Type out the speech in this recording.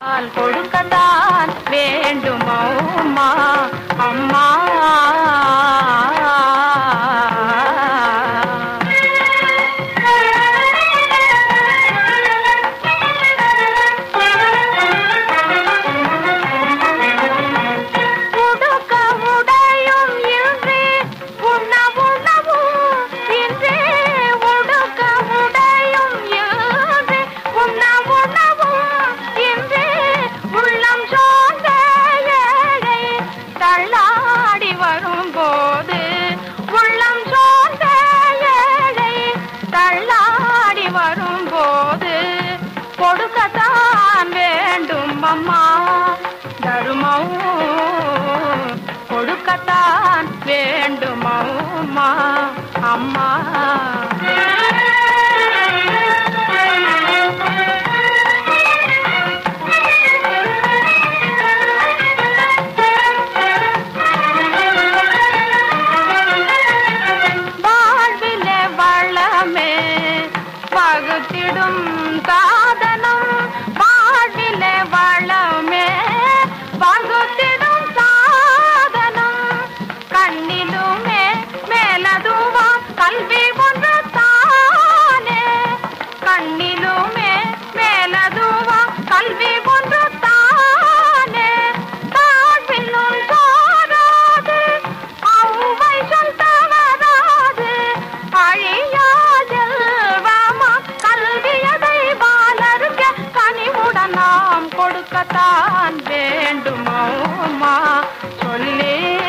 பால் கொடுக்கத்தான் வேண்டுமோ அம்மா அம்மா உடுக்க உடையும் இன்றி உண்ண உணவும் இன்றி உடுக்க உடையும் இன்றி உண்ண உணவும் இன்றி உள்ளம் சோர்ந்த ஏழை தள்ளாடி வரும்போது உள்ளம் சோர்ந்த ஏழை தள்ளாடி வரும்போது கொடுக்கத்தான் வேண்டும் அம்மா தருமம் கொடுக்கத்தான் வேண்டும் அம்மா அம்மா வாழ்விலே வளமே பகுத்திடும் சாதனம் வாழ்விலே வளமே பகுத்திடும் சாதனம் கண்ணிலுமே மேலதுவா கல்வி ஒன்று தானே கண்ணிலுமே மேலதுவா கல்வி ஒன்று தானே தாழ்விலும் சாராது அவ்வை சொல் தவறாது அழியாதெல்வமா கல்வியதை பாலருக்க கனிவுடன் நாம் கொடுக்கத்தான் வேண்டுமோ அம்மா சொல்லி